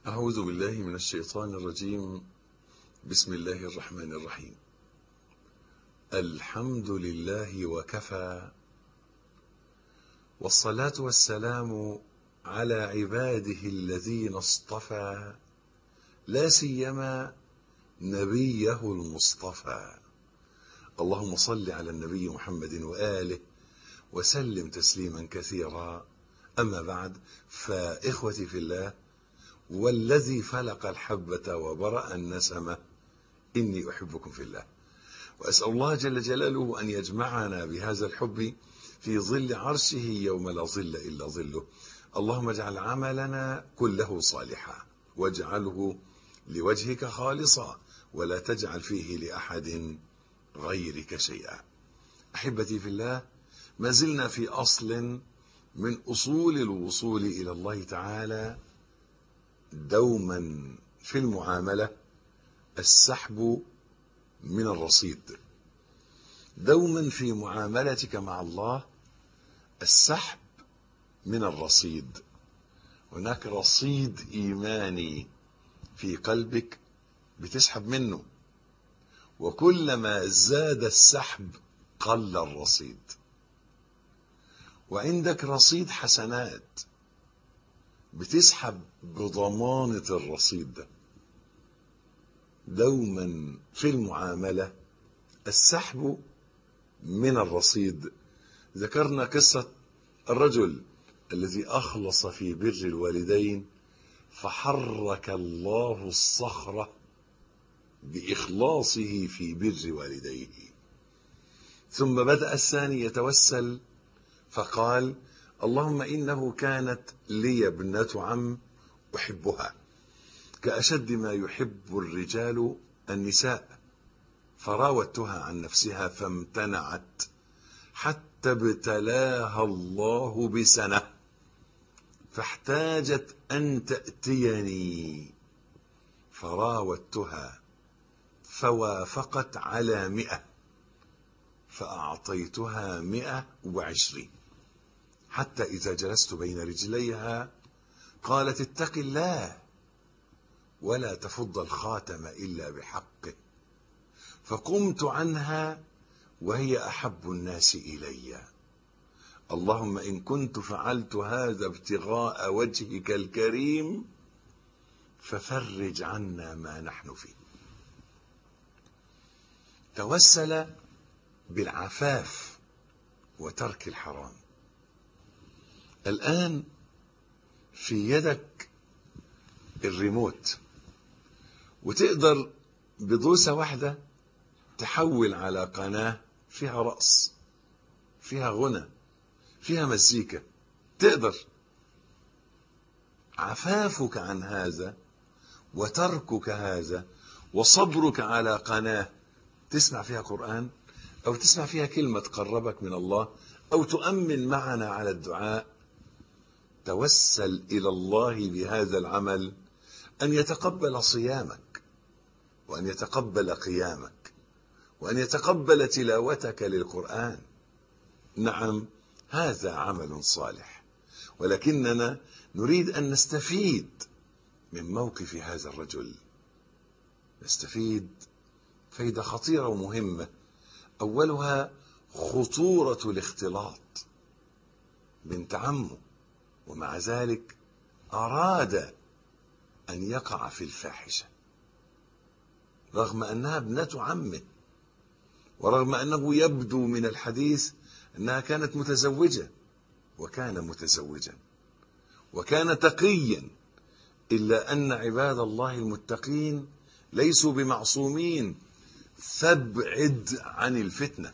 أعوذ بالله من الشيطان الرجيم بسم الله الرحمن الرحيم الحمد لله وكفى والصلاة والسلام على عباده الذين اصطفى لا سيما نبيه المصطفى اللهم صل على النبي محمد وآله وسلم تسليما كثيرا أما بعد فإخوتي في الله والذي فلق الحبة وبرأ النسمة إني أحبكم في الله وأسأل الله جل جلاله أن يجمعنا بهذا الحب في ظل عرشه يوم لا ظل إلا ظله اللهم اجعل عملنا كله صالحا واجعله لوجهك خالصا ولا تجعل فيه لأحد غيرك شيئا أحبتي في الله ما زلنا في أصل من أصول الوصول إلى الله تعالى دوما في المعاملة السحب من الرصيد دوما في معاملتك مع الله السحب من الرصيد هناك رصيد إيماني في قلبك بتسحب منه وكلما زاد السحب قل الرصيد وعندك رصيد حسنات بتسحب بضمانة الرصيد ده دوما في المعاملة السحب من الرصيد ذكرنا قصة الرجل الذي أخلص في بر الوالدين فحرك الله الصخرة بإخلاصه في بر والديه ثم بدأ الثاني يتوسل فقال اللهم إنه كانت لي ابنة عم أحبها كأشد ما يحب الرجال النساء فراودتها عن نفسها فامتنعت حتى ابتلاها الله بسنة فاحتاجت أن تأتيني فراودتها فوافقت على مئة فأعطيتها مئة وعشرين حتى إذا جلست بين رجليها قالت اتق الله ولا تفض الخاتم إلا بحقه فقمت عنها وهي أحب الناس إلي اللهم إن كنت فعلت هذا ابتغاء وجهك الكريم ففرج عنا ما نحن فيه توسل بالعفاف وترك الحرام الآن في يدك الريموت وتقدر بدوسة واحدة تحول على قناة فيها رقص فيها غنى فيها مزيكا تقدر عفافك عن هذا وتركك هذا وصبرك على قناة تسمع فيها قرآن أو تسمع فيها كلمة تقربك من الله أو تؤمن معنا على الدعاء توسل إلى الله بهذا العمل أن يتقبل صيامك وأن يتقبل قيامك وأن يتقبل تلاوتك للقرآن نعم هذا عمل صالح ولكننا نريد أن نستفيد من موقف هذا الرجل نستفيد فايدة خطيرة ومهمة أولها خطورة الاختلاط بنت عمه ومع ذلك أراد أن يقع في الفاحشة رغم أنها ابنة عمه ورغم أنه يبدو من الحديث أنها كانت متزوجة وكان متزوجا وكان تقيا إلا أن عباد الله المتقين ليسوا بمعصومين فابعد عن الفتنة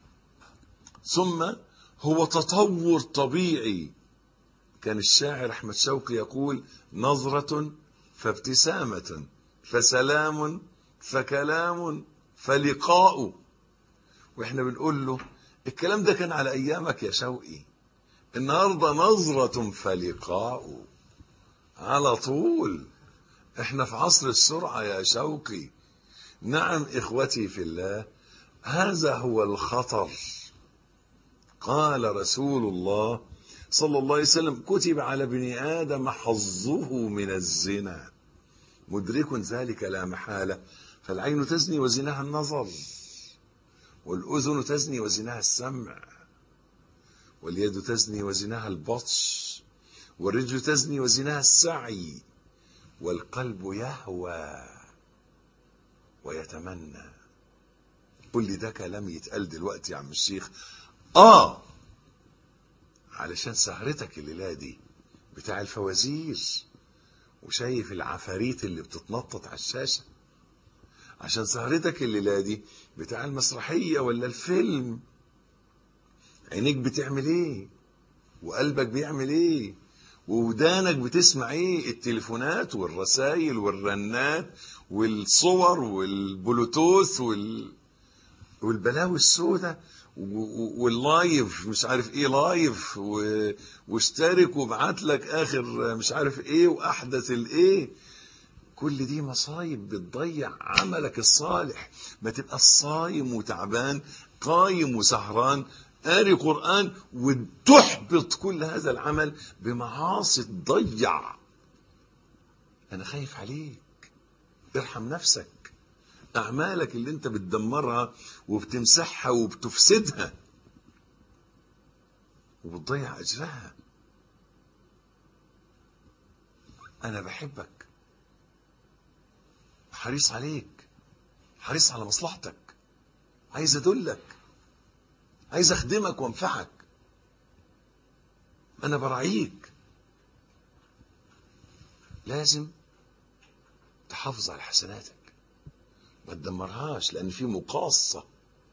ثم هو تطور طبيعي كان الشاعر أحمد شوقي يقول نظرة فابتسامة فسلام فكلام فلقاء واحنا بنقول له الكلام ده كان على ايامك يا شوقي النهارده نظرة فلقاء على طول احنا في عصر السرعة يا شوقي نعم اخوتي في الله هذا هو الخطر قال رسول الله صلى الله عليه وسلم كتب على ابن ادم حظه من الزنا مدرك ذلك لا محالة فالعين تزني وزناها النظر والأذن تزني وزناها السمع واليد تزني وزناها البطش والرجل تزني وزناها السعي والقلب يهوى ويتمنى كل ده كلام يتقال دلوقتي يا عم الشيخ اه علشان سهرتك الليله دي بتاع الفوازير وشايف العفاريت اللي بتتنطط على الشاشه عشان سهرتك الليله دي بتاع المسرحيه ولا الفيلم عينيك بتعمل ايه وقلبك بيعمل ايه وودانك بتسمع ايه التليفونات والرسائل والرنات والصور والبلوتوث وال... والبلاوي السوداء واللايف مش عارف ايه لايف و... واشترك وابعت لك اخر مش عارف ايه واحدث الايه كل دي مصايب بتضيع عملك الصالح ما تبقى الصايم وتعبان قايم وسهران قاري قرآن وتحبط كل هذا العمل بمعاصي تضيع أنا خايف عليك ارحم نفسك أعمالك اللي أنت بتدمرها وبتمسحها وبتفسدها وبتضيع أجرها أنا بحبك حريص عليك حريص على مصلحتك عايز أدلك عايز أخدمك وأنفعك أنا براعيك لازم تحافظ على حسناتك ما تدمرهاش لأن في مقاصة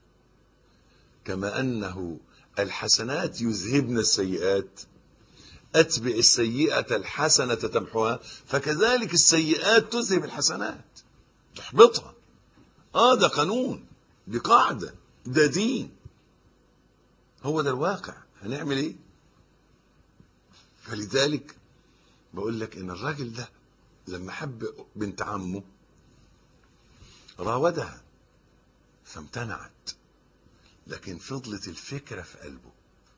كما أنه الحسنات يذهبن السيئات أتبع السيئة الحسنة تمحوها فكذلك السيئات تذهب الحسنات تحبطها آه ده قانون دي قاعدة ده دين هو ده الواقع هنعمل ايه فلذلك بقول لك ان الراجل ده لما حب بنت عمه راودها فامتنعت لكن فضلت الفكرة في قلبه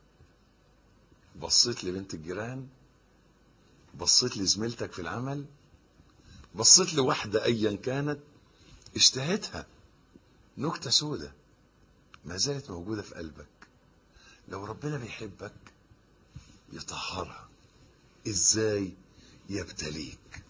بصيت لبنت الجيران بصيت لزميلتك في العمل بصيت لواحدة أيا كانت اشتهتها نكتة سودة ما زالت موجودة في قلبك لو ربنا بيحبك يطهرها ازاي يبتليك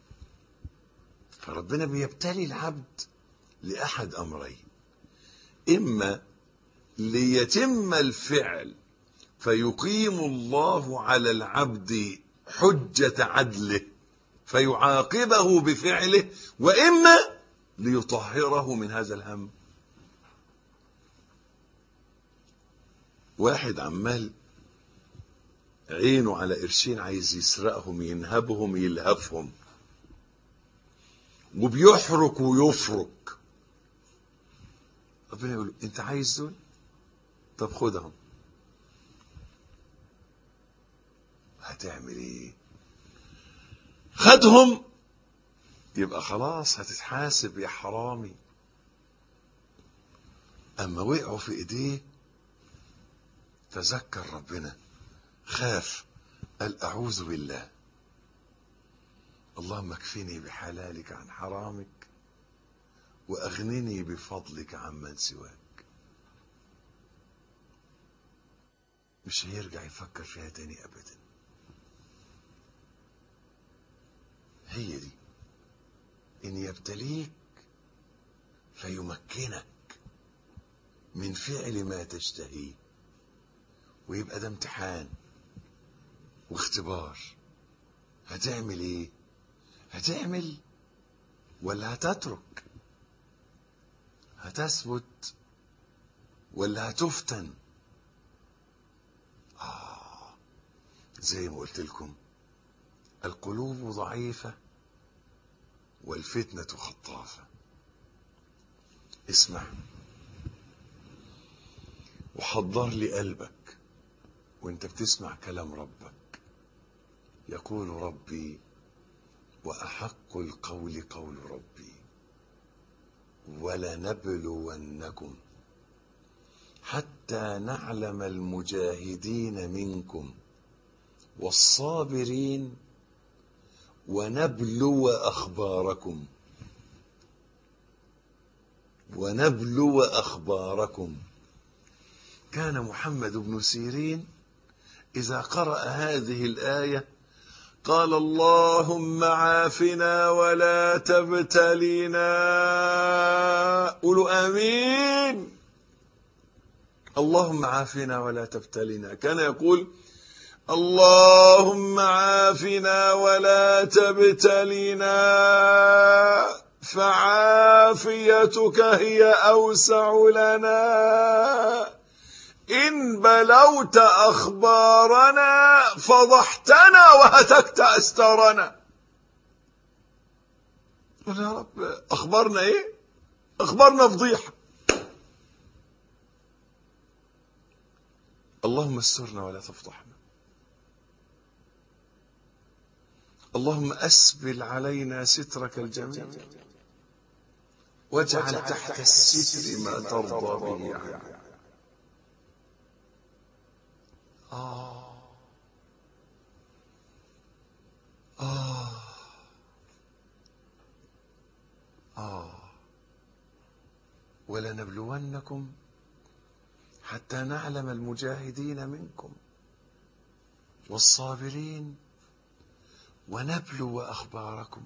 فربنا بيبتلي العبد لأحد أمرين إما ليتم الفعل فيقيم الله على العبد حجة عدله فيعاقبه بفعله وإما ليطهره من هذا الهم واحد عمال عينه على قرشين عايز يسرقهم ينهبهم يلهفهم وبيحرك ويفرك ربنا يقول له انت عايز دول طب خدهم هتعمل ايه خدهم يبقى خلاص هتتحاسب يا حرامي اما وقعوا في ايديه تذكر ربنا خاف قال اعوذ بالله اللهم اكفني بحلالك عن حرامك واغنني بفضلك عمن سواك مش هيرجع يفكر فيها تاني ابدا هي دي ان يبتليك فيمكنك من فعل ما تشتهيه ويبقى ده امتحان واختبار هتعمل ايه هتعمل ولا هتترك هتثبت ولا هتفتن آه زي ما قلت لكم القلوب ضعيفة والفتنة خطافة اسمع وحضر لي قلبك وانت بتسمع كلام ربك يقول ربي وأحق القول قول ربي ولنبلونكم حتى نعلم المجاهدين منكم والصابرين ونبلو أخباركم ونبلو أخباركم كان محمد بن سيرين إذا قرأ هذه الآية قال اللهم عافنا ولا تبتلينا قولوا آمين اللهم عافنا ولا تبتلينا كان يقول اللهم عافنا ولا تبتلينا فعافيتك هي أوسع لنا إن بلوت أخبارنا فضحتنا وهتكت أستارنا قل يا رب أخبارنا إيه أخبارنا فضيحة اللهم استرنا ولا تفضحنا اللهم أسبل علينا سترك الجميل واجعل تحت الستر ما ترضى به عنا آه آه آه ولنبلونكم حتى نعلم المجاهدين منكم والصابرين ونبلو أخباركم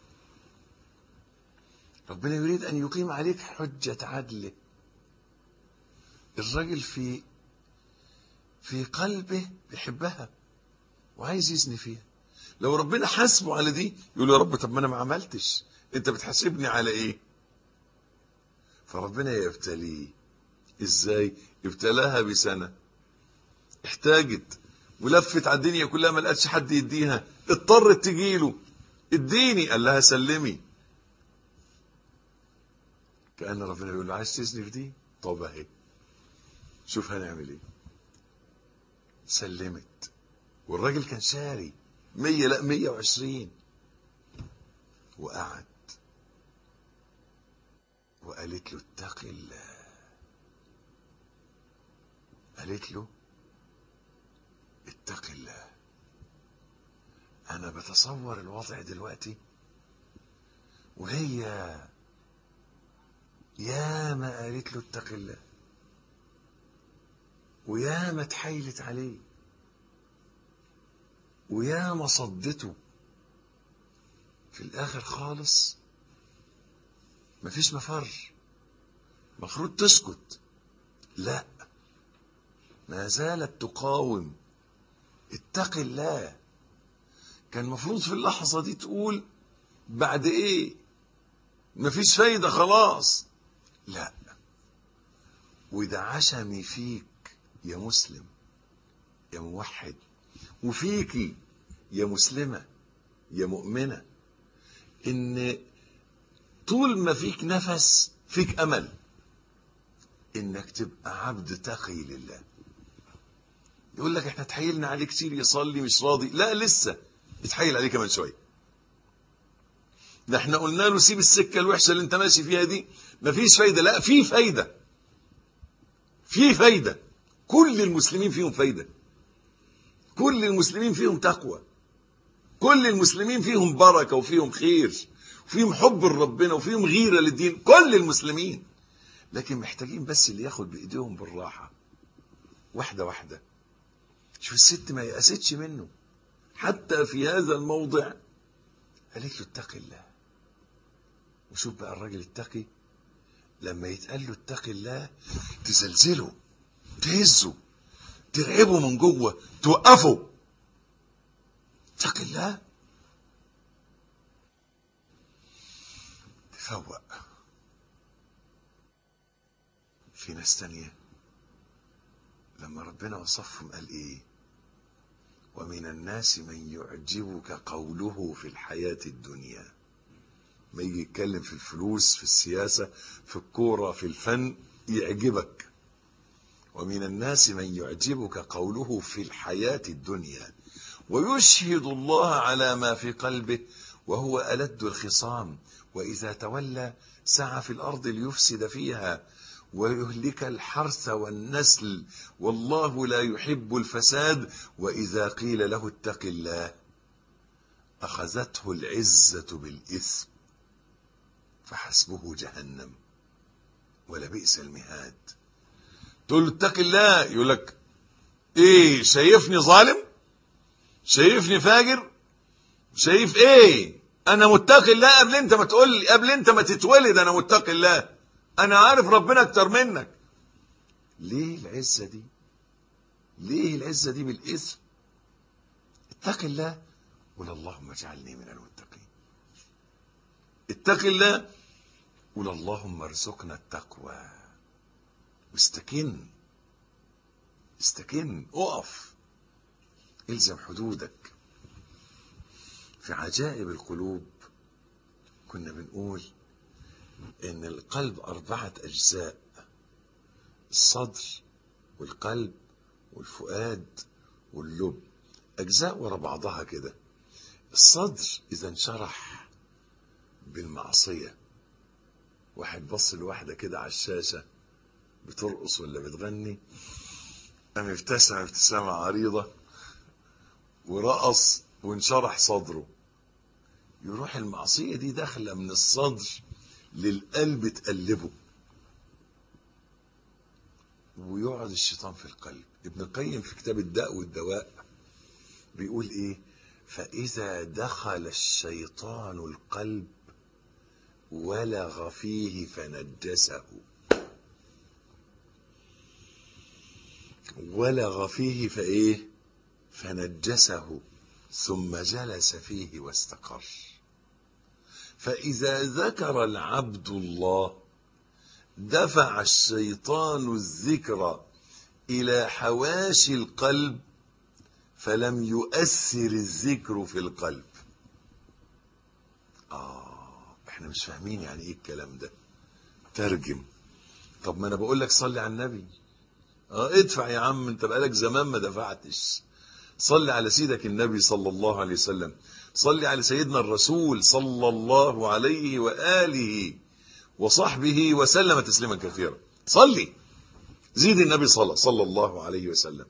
ربنا يريد أن يقيم عليك حجة عدله الرجل في في قلبه بيحبها وعايز يزني فيها لو ربنا حاسبه على دي يقول يا رب طب ما انا ما عملتش انت بتحاسبني على ايه فربنا يبتليه ازاي ابتلاها بسنه احتاجت ولفت على الدنيا كلها ما لقتش حد يديها اضطرت تجيله اديني قال لها سلمي كأن ربنا يقول له عايز تزني في دي طب اهي شوف هنعمل ايه سلمت والراجل كان شاري مية لا مية وعشرين وقعد وقالت له اتق الله قالت له اتق الله انا بتصور الوضع دلوقتي وهي يا ما قالت له اتق الله ويا ما اتحايلت عليه ويا ما صدته في الاخر خالص مفيش مفر مفروض تسكت لا ما زالت تقاوم اتق الله كان المفروض في اللحظة دي تقول بعد ايه مفيش فايدة خلاص لا وده عشمي فيك يا مسلم يا موحد وفيكي يا مسلمة يا مؤمنة ان طول ما فيك نفس فيك امل انك تبقى عبد تقي لله يقول لك احنا تحيلنا عليه كتير يصلي مش راضي لا لسه يتحيل عليه كمان شويه ده احنا قلنا له سيب السكه الوحشه اللي انت ماشي فيها دي مفيش فايده لا في فايده في فايده كل المسلمين فيهم فايده كل المسلمين فيهم تقوى كل المسلمين فيهم بركه وفيهم خير وفيهم حب لربنا وفيهم غيره للدين كل المسلمين لكن محتاجين بس اللي ياخد بايديهم بالراحه واحده واحده شوف الست ما يأستش منه حتى في هذا الموضع قالت له اتق الله وشوف بقى الراجل التقي لما يتقال له اتق الله تزلزله تهزه ترعبه من جوه توقفه اتق الله تفوق في ناس تانية لما ربنا وصفهم قال ايه ومن الناس من يعجبك قوله في الحياة الدنيا ما يجي يتكلم في الفلوس في السياسة في الكورة في الفن يعجبك ومن الناس من يعجبك قوله في الحياة الدنيا ويشهد الله على ما في قلبه وهو ألد الخصام وإذا تولى سعى في الأرض ليفسد فيها ويهلك الحرث والنسل والله لا يحب الفساد وإذا قيل له اتق الله أخذته العزة بالإثم فحسبه جهنم ولبئس المهاد تقول له اتق الله يقول لك ايه شايفني ظالم شايفني فاجر شايف ايه انا متقي الله قبل انت ما تقول لي قبل انت ما تتولد انا متقي الله انا عارف ربنا اكتر منك ليه العزة دي ليه العزة دي بالاسم اتق الله قول اللهم اجعلني من المتقين اتق الله قول اللهم ارزقنا التقوى واستكن استكن اقف الزم حدودك في عجائب القلوب كنا بنقول ان القلب اربعه اجزاء الصدر والقلب والفؤاد واللب اجزاء ورا بعضها كده الصدر اذا انشرح بالمعصيه واحد بص لواحده كده على الشاشه بترقص ولا بتغني قام ابتسم ابتسامه عريضه ورقص وانشرح صدره يروح المعصيه دي داخله من الصدر للقلب تقلبه ويقعد الشيطان في القلب ابن القيم في كتاب الداء والدواء بيقول ايه فاذا دخل الشيطان القلب ولغ فيه فنجسه ولغ فيه فايه فنجسه ثم جلس فيه واستقر فاذا ذكر العبد الله دفع الشيطان الذكر الى حواشي القلب فلم يؤثر الذكر في القلب اه احنا مش فاهمين يعني ايه الكلام ده ترجم طب ما انا بقول لك صلي على النبي اه ادفع يا عم انت بقالك زمان ما دفعتش صلي على سيدك النبي صلى الله عليه وسلم صلي على سيدنا الرسول صلى الله عليه واله وصحبه وسلم تسليما كثيرا صلي زيد النبي صلى صلى الله عليه وسلم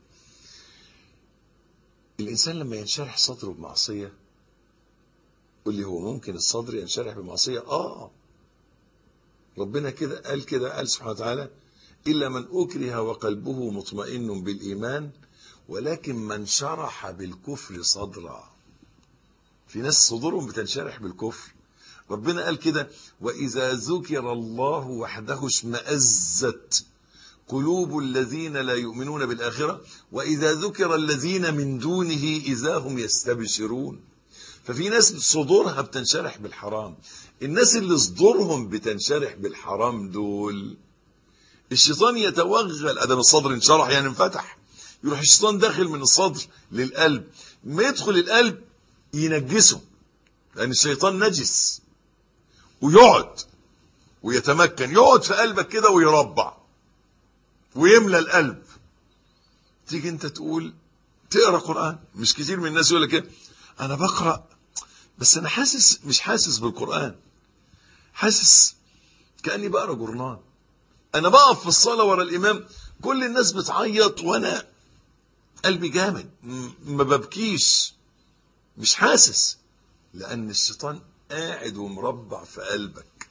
الإنسان لما ينشرح صدره بمعصية قل لي هو ممكن الصدر ينشرح بمعصية آه ربنا كده قال كده قال سبحانه وتعالى إلا من أكره وقلبه مطمئن بالإيمان ولكن من شرح بالكفر صدرا في ناس صدورهم بتنشرح بالكفر ربنا قال كده وإذا ذكر الله وحده اشمأزت قلوب الذين لا يؤمنون بالآخرة وإذا ذكر الذين من دونه إذا هم يستبشرون ففي ناس صدورها بتنشرح بالحرام الناس اللي صدورهم بتنشرح بالحرام دول الشيطان يتوغل ادم الصدر انشرح يعني انفتح يروح الشيطان داخل من الصدر للقلب ما يدخل القلب ينجسه لان الشيطان نجس ويقعد ويتمكن يقعد في قلبك كده ويربع ويملى القلب تيجي انت تقول تقرا قران مش كتير من الناس يقول لك ايه انا بقرا بس انا حاسس مش حاسس بالقران حاسس كاني بقرا جورنال انا بقف في الصلاه ورا الامام كل الناس بتعيط وانا قلبي جامد ما ببكيش مش حاسس لان الشيطان قاعد ومربع في قلبك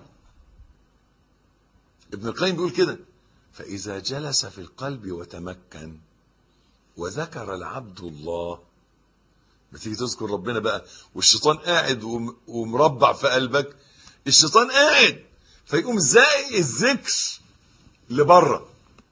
ابن القيم بيقول كده فاذا جلس في القلب وتمكن وذكر العبد الله بتيجي تذكر ربنا بقى والشيطان قاعد ومربع في قلبك الشيطان قاعد فيقوم زائق الذكر لبره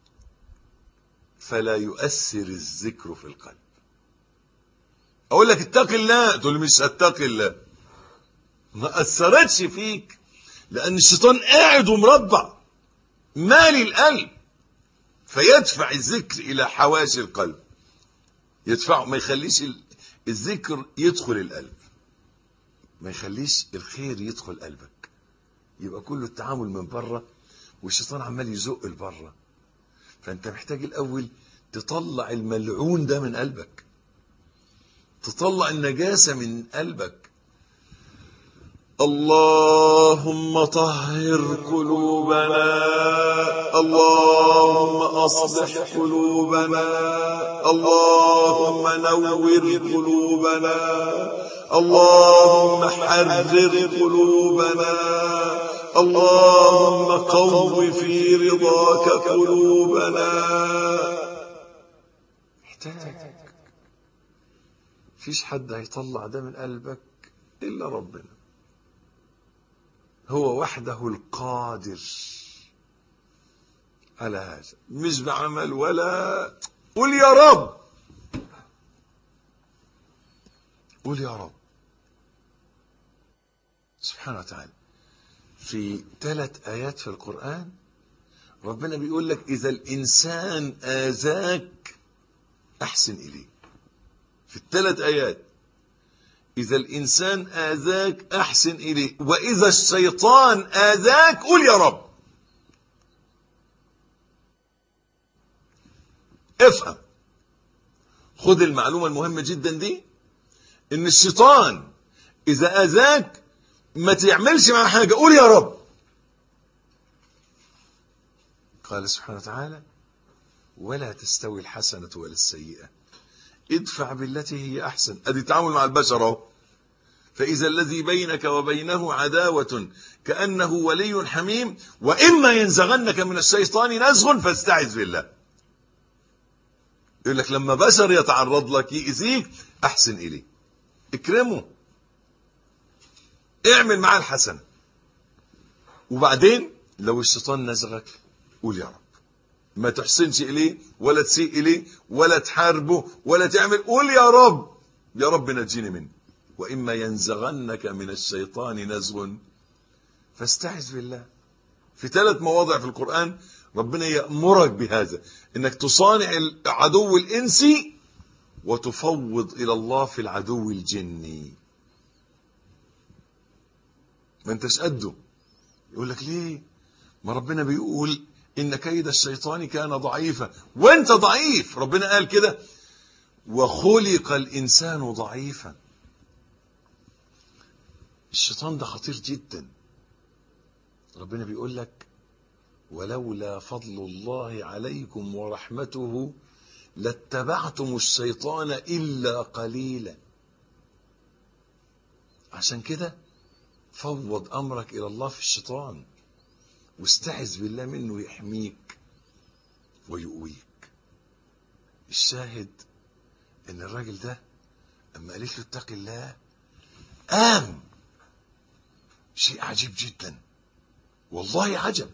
فلا يؤثر الذكر في القلب اقول لك اتق الله تقول مش اتقي الله ما اثرتش فيك لان الشيطان قاعد ومربع مالي القلب فيدفع الذكر الى حواشي القلب يدفعه ما يخليش الذكر يدخل القلب ما يخليش الخير يدخل قلبك يبقى كله التعامل من بره والشيطان عمال يزق لبره فانت محتاج الاول تطلع الملعون ده من قلبك تطلع النجاسه من قلبك اللهم طهر قلوبنا اللهم اصلح قلوبنا اللهم نور قلوبنا اللهم حرر قلوبنا اللهم قو في رضاك قلوبنا محتاج فيش حد هيطلع ده من قلبك الا ربنا هو وحده القادر على هذا مش بعمل ولا قل يا رب قل يا رب سبحانه وتعالى في ثلاث آيات في القرآن ربنا بيقول لك إذا الإنسان آذاك أحسن إليه في الثلاث آيات إذا الإنسان آذاك أحسن إليه وإذا الشيطان آذاك قل يا رب افهم خذ المعلومة المهمة جدا دي إن الشيطان إذا آذاك ما تعملش معاه حاجة قول يا رب قال سبحانه وتعالى ولا تستوي الحسنة ولا السيئة ادفع بالتي هي أحسن أدي تعامل مع البشر اهو فإذا الذي بينك وبينه عداوة كأنه ولي حميم وإما ينزغنك من الشيطان نزغ فاستعذ بالله يقول لك لما بشر يتعرض لك يأذيك أحسن إليه اكرمه اعمل معاه الحسنة وبعدين لو الشيطان نزغك قول يا رب ما تحسنش إليه ولا تسيء إليه ولا تحاربه ولا تعمل قول يا رب يا رب نجيني منه وإما ينزغنك من الشيطان نزغ فاستعذ بالله في ثلاث مواضع في القرآن ربنا يأمرك بهذا انك تصانع العدو الانسي وتفوض الى الله في العدو الجني ما انتش قده يقول لك ليه ما ربنا بيقول ان كيد الشيطان كان ضعيفا وانت ضعيف ربنا قال كده وخلق الانسان ضعيفا الشيطان ده خطير جدا ربنا بيقول لك ولولا فضل الله عليكم ورحمته لاتبعتم الشيطان الا قليلا عشان كده فوض امرك الى الله في الشيطان واستعذ بالله منه يحميك ويقويك الشاهد ان الراجل ده اما قالت له اتق الله قام شيء عجيب جدا والله عجب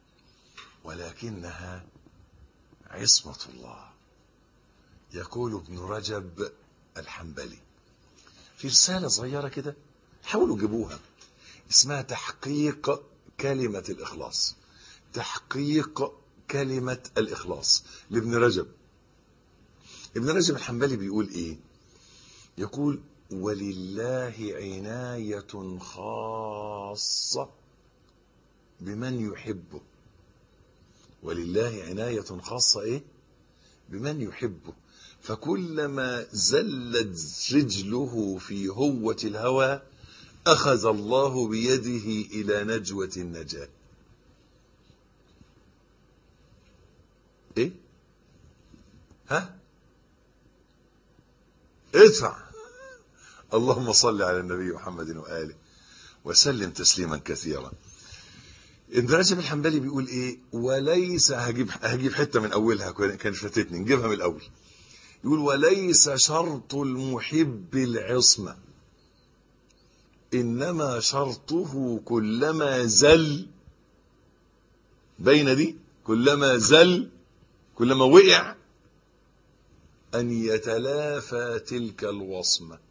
ولكنها عصمة الله يقول ابن رجب الحنبلي في رسالة صغيرة كده حاولوا جيبوها اسمها تحقيق كلمة الإخلاص تحقيق كلمة الإخلاص لابن رجب ابن رجب الحنبلي بيقول إيه يقول ولله عناية خاصة بمن يحبه ولله عناية خاصة إيه بمن يحبه فكلما زلت رجله في هوة الهوى أخذ الله بيده إلى نجوة النجاة إيه ها ادفع اللهم صل على النبي محمد وآله وسلم تسليما كثيرا ابن رجب الحنبلي بيقول ايه وليس هجيب هجيب حته من اولها كانت فاتتني نجيبها من الاول يقول وليس شرط المحب العصمه انما شرطه كلما زل بين دي كلما زل كلما وقع ان يتلافى تلك الوصمه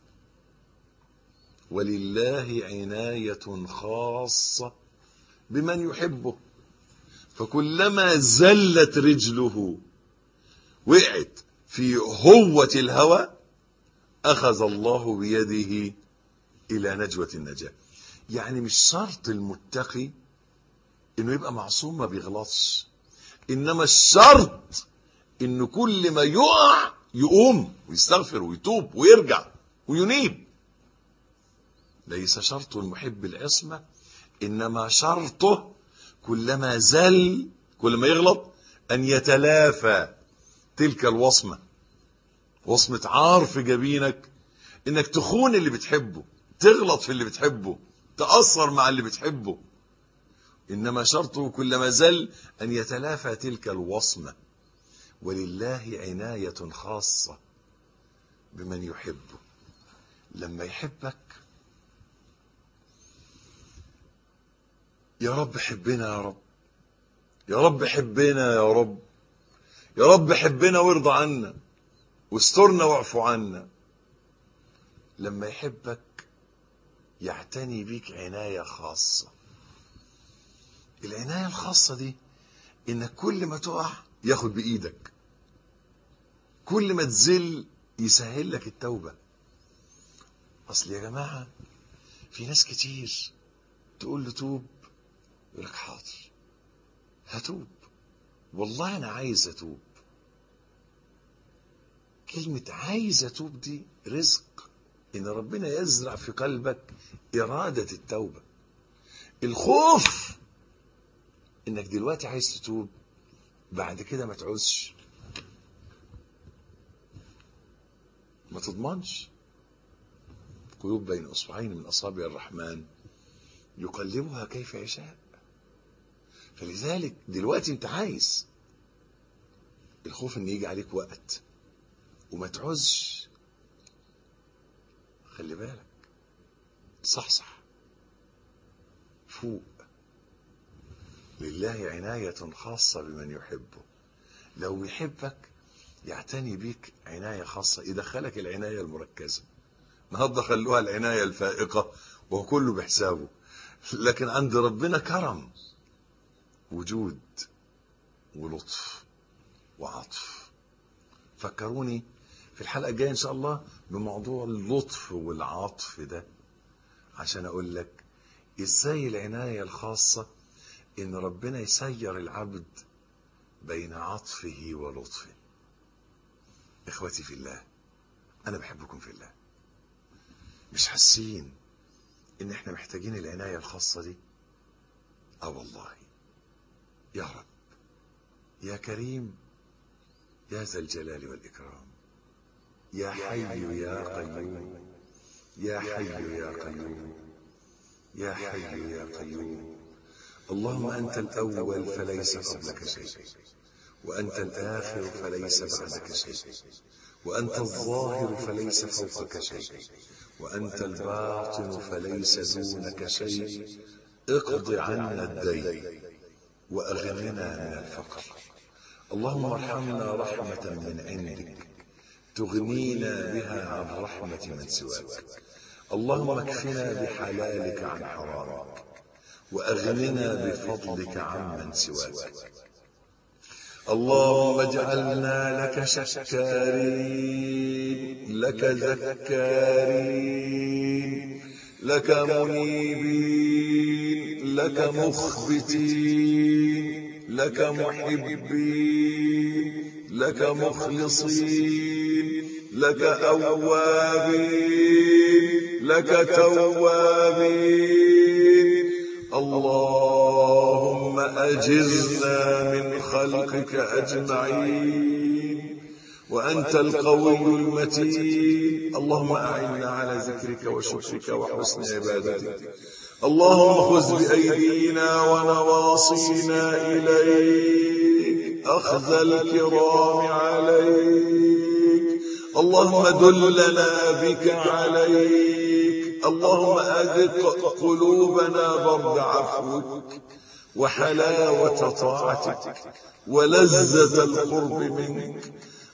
ولله عنايه خاصه بمن يحبه فكلما زلت رجله وقعت في هوة الهوى أخذ الله بيده إلى نجوة النجاة يعني مش شرط المتقي إنه يبقى معصوم ما بيغلطش إنما الشرط إنه كل ما يقع يقوم ويستغفر ويتوب ويرجع وينيب ليس شرط المحب العصمة إنما شرطه كلما زل كلما يغلط أن يتلافى تلك الوصمة وصمة عار في جبينك إنك تخون اللي بتحبه تغلط في اللي بتحبه تأثر مع اللي بتحبه إنما شرطه كلما زل أن يتلافى تلك الوصمة ولله عناية خاصة بمن يحبه لما يحبك يا رب حبنا يا رب يا رب حبنا يا رب يا رب حبنا وارضى عنا واسترنا واعفو عنا لما يحبك يعتني بيك عناية خاصة العناية الخاصة دي انك كل ما تقع ياخد بايدك كل ما تزل يسهل لك التوبة اصل يا جماعة في ناس كتير تقول له توب يقول لك حاضر هتوب والله انا عايز اتوب كلمة عايز اتوب دي رزق ان ربنا يزرع في قلبك ارادة التوبة الخوف انك دلوقتي عايز تتوب بعد كده ما تعوزش ما تضمنش قلوب بين اصبعين من اصابع الرحمن يقلبها كيف يشاء فلذلك دلوقتي انت عايز الخوف ان يجي عليك وقت وما تعوزش خلي بالك صحصح فوق لله عناية خاصة بمن يحبه لو يحبك يعتني بيك عناية خاصة يدخلك العناية المركزة النهارده خلوها العناية الفائقة وهو كله بحسابه لكن عند ربنا كرم وجود ولطف وعطف فكروني في الحلقة الجاية إن شاء الله بموضوع اللطف والعطف ده عشان أقول لك إزاي العناية الخاصة إن ربنا يسير العبد بين عطفه ولطفه إخوتي في الله أنا بحبكم في الله مش حاسين إن إحنا محتاجين العناية الخاصة دي آه والله يا رب يا كريم يا ذا الجلال والإكرام يا حي يا قيوم يا حي يا قيوم يا حي يا قيوم اللهم أنت الأول فليس قبلك شيء وأنت الآخر فليس بعدك شيء وأنت الظاهر فليس فوقك شيء وأنت الباطن فليس دونك شيء اقض عنا الدين وأغننا من الفقر اللهم ارحمنا رحمة من عندك تغنينا بها عن رحمة من سواك اللهم اكفنا بحلالك عن حرامك وأغننا بفضلك عمن سواك اللهم اجعلنا لك شكارين لك ذكارين لك منيبين لك مخبتين لك محبين لك مخلصين لك أوابين لك توابين اللهم أجرنا من خلقك أجمعين وأنت القوي المتين اللهم أعنا على ذكرك وشكرك وحسن عبادتك اللهم خذ بأيدينا ونواصينا إليك أخذ الكرام عليك اللهم دلنا بك عليك اللهم أذق قلوبنا برد عفوك وحلاوة طاعتك ولذة القرب منك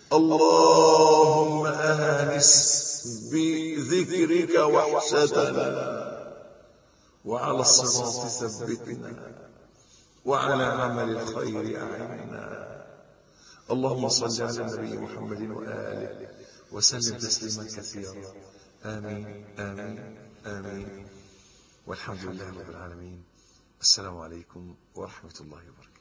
اللهم آنس بذكرك وحشتنا وعلى الصراط ثبتنا وعلى عمل الخير أعنا اللهم صل على النبي محمد وآله وسلم تسليما كثيرا آمين آمين آمين والحمد لله رب العالمين السلام عليكم ورحمة الله وبركاته